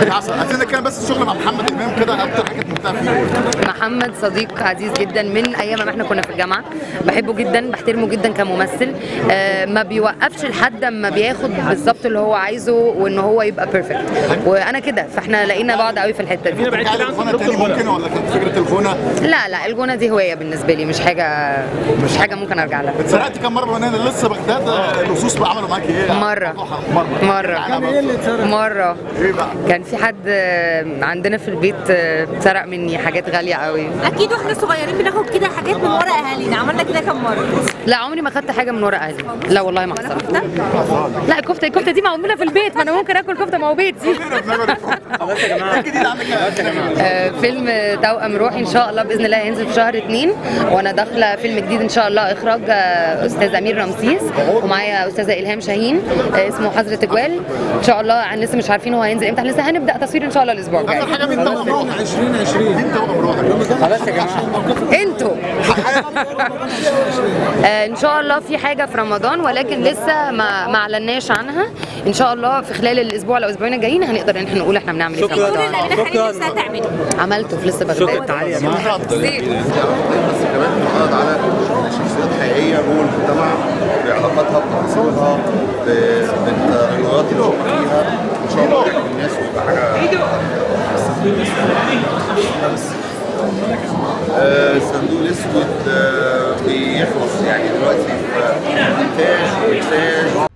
عسل عايزين نتكلم بس الشغل مع محمد امام كده اكتر حاجه ممتعه فيه محمد صديق عزيز جدا من ايام ما احنا كنا في الجامعه بحبه جدا بحترمه جدا كممثل آه، ما بيوقفش لحد ما بياخد بالظبط اللي هو عايزه وان هو يبقى بيرفكت وانا كده فاحنا لقينا بعض قوي في الحته دي ترجع لي الغنى تاني ممكن ولا كانت فكره الغنى لا لا الجونه دي هوايه بالنسبه لي مش حاجه مش حاجه ممكن ارجع لها اتسرقت كام مره وانا لسه بغداد آه، اللصوص بقى عملوا معاكي ايه؟ مرة. مره مره مره ايه بقى؟ كان في حد آه، عندنا في البيت آه، سرق مني حاجات غاليه قوي اكيد واحنا صغيرين بناخد كده حاجات من ورا اهالينا عملنا كده كم مره لا عمري ما خدت حاجه من ورا اهلي لا والله ما حصل لا الكفته الكفته دي معموله في البيت ما انا ممكن اكل كفته ما هو بيتي الجديد عندك ايه؟ آه، فيلم توأم روحي ان شاء الله باذن الله هينزل في شهر اتنين وانا داخله فيلم جديد ان شاء الله اخراج آه، استاذ امير رمسيس ومعايا استاذه الهام شاهين آه، اسمه حظر تجوال ان شاء الله عن لسه مش عارفين هو هينزل امتى إحنا لسه هنبدا تصوير ان شاء الله الاسبوع الجاي اخر حاجه مين توأم روحك؟ 2020 مين توأم روحك؟ خلاص يا جماعه انتوا آه، ان شاء الله في حاجه في رمضان ولكن لسه ما ما اعلناش عنها ان شاء الله في خلال الاسبوع او الاسبوعين الجايين هنقدر ان احنا نقول احنا بنعمل ايه في شكراً. قولي رمضان لنا حاجه شكراً. نفسها تعملها عملته في لسه شكرا بغداد تعالي يا جماعه بس كمان بنتعرض على شخصيات حقيقيه جوه المجتمع بعلاقاتها بتفاصيلها بالتغيرات اللي هم فيها ان شاء الله تعجب الناس وتبقى حاجه آه، الصندوق الاسود آه، بيخلص يعني دلوقتي في مونتاج وإنتاج